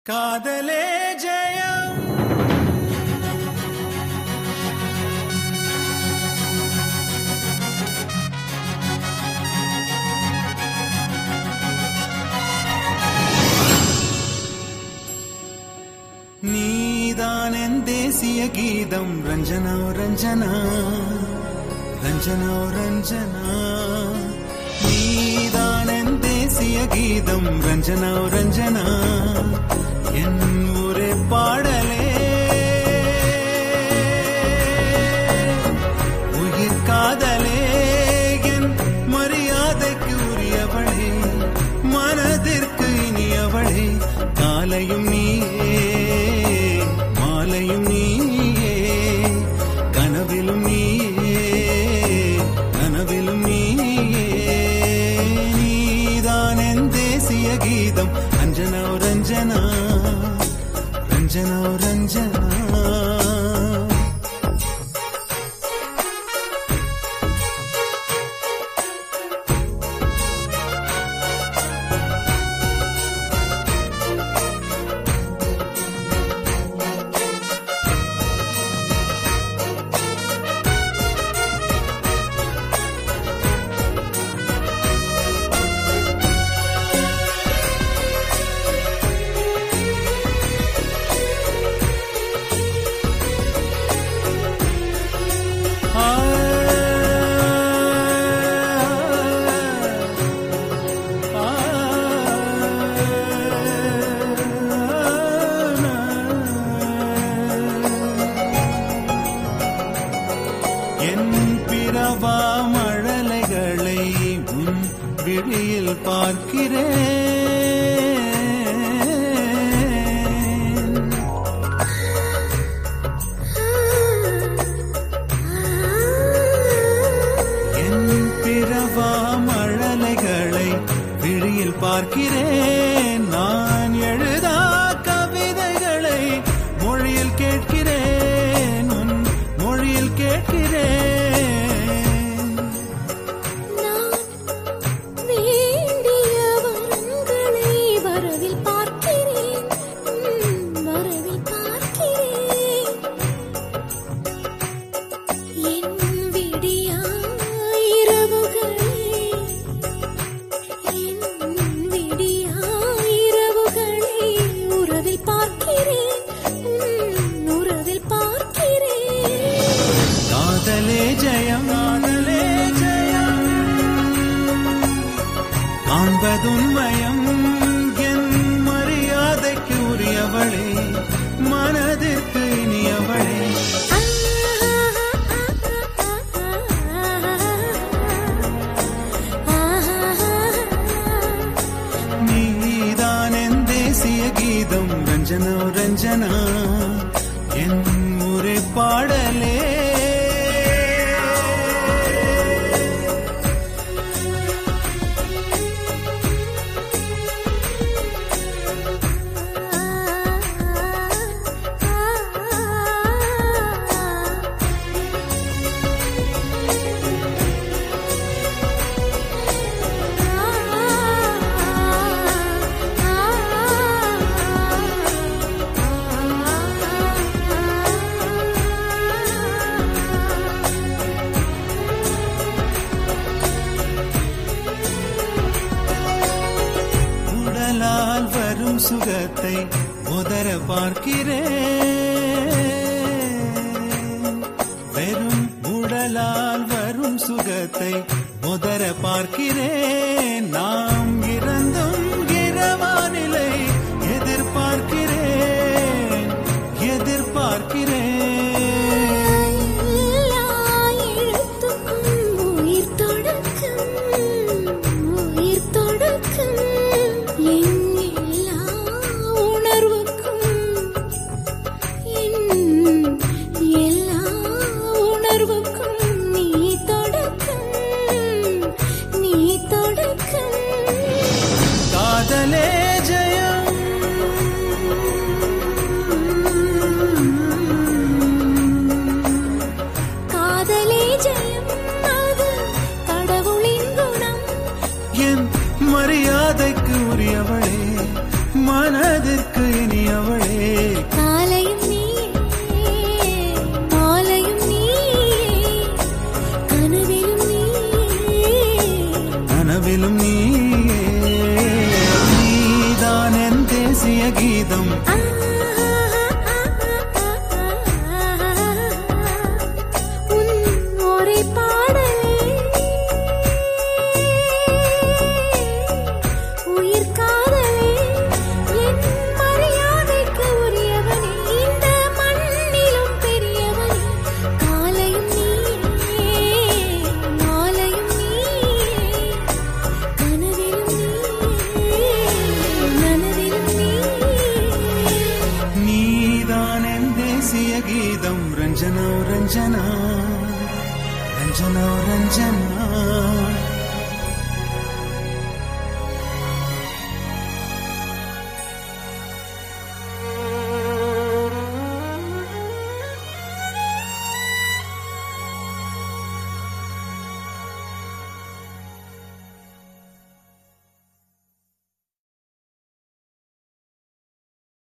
காதலே ஜெயம் நீதான் என் தேசிய கீதம் ரஞ்சனா ரஞ்சனா ரஞ்சனா ரஞ்சனா நீதான் என் தேசிய கீதம் ரஞ்சனா ரஞ்சனா என் ஒரே பாடலே உயிர் காதலே என் மரியாதைக்கு உரியவளே மனதிற்கு இனியவளே காலையும் நீயே மாலையும் நீயே கனவிலும் நீயே கனவிலும் நீயே நீதான் என் தேசிய கீதம் அஞ்சனா ரஞ்சனா ரஞ்சனா ரஞ்சனா என் பிறவா மழலைகளை உன் விழியில் பார்க்கிறேன் என் பிறவா மழலைகளை விழியில் பார்க்கிறேன் நான் எழுதா கவிதைகளை மொழியில் கேட்கிறேன் உன் மொழியில் கேட்கிறேன் நான் வேண்டிய வரங்களை வரவில் பார்க்கிறேன் உம், வரவில் பார்க்கிறேன் என் விடியா இரவுகளே என் விடியா இரவுகளை உறவில் பார்க்கிறேன் உம், உறவில் பார்க்கிறேன் காதலே ஜெயம் காதலே ஜெயம் காண்பதுண்மயம் என் மரியாதைக்கு உரியவளே மனதிற்கு இனியவளே நீதான் என் தேசிய கீதம் ரஞ்சனா ரஞ்சனா என் முறை பாடலே உடலால் வரும் சுகத்தை உதர பார்க்கிறேன் வெறும் உடலால் வரும் சுகத்தை உதர பார்க்கிறேன் நாம் இறந்தும் இரவானிலை எதிர்பார்க்கிறேன் எதிர்பார்க்கிறேன் எல்லா எழுத்துக்கும் உயிர் தொடக்கம் உயிர் தொடக்கம் என் எல்லா உணர்வுக்கும் என் எல்லா உணர்வுக்கும் நீ தொடக்கம் நீ தொடக்கம் மனதிற்கு இனியவளே காலையும் நீயே மாலையும் நீயே கனவிலும் நீயே கனவிலும் நீயே நீதான் என் தேசிய கீதம் உன் ஒரே பாடலே உயிர் காதலே என் மரியாதைக்கு உரியவனே இந்த மண்ணிலும் பெரியவனே காலையும் நீயே மாலையும் நீயே கனவிலும் நீயே நனவிலும் நீயே நீதான் என் தேசிய கீதம் ரஞ்சனோ ரஞ்சனா ரஞ்சனோ ரஞ்சனா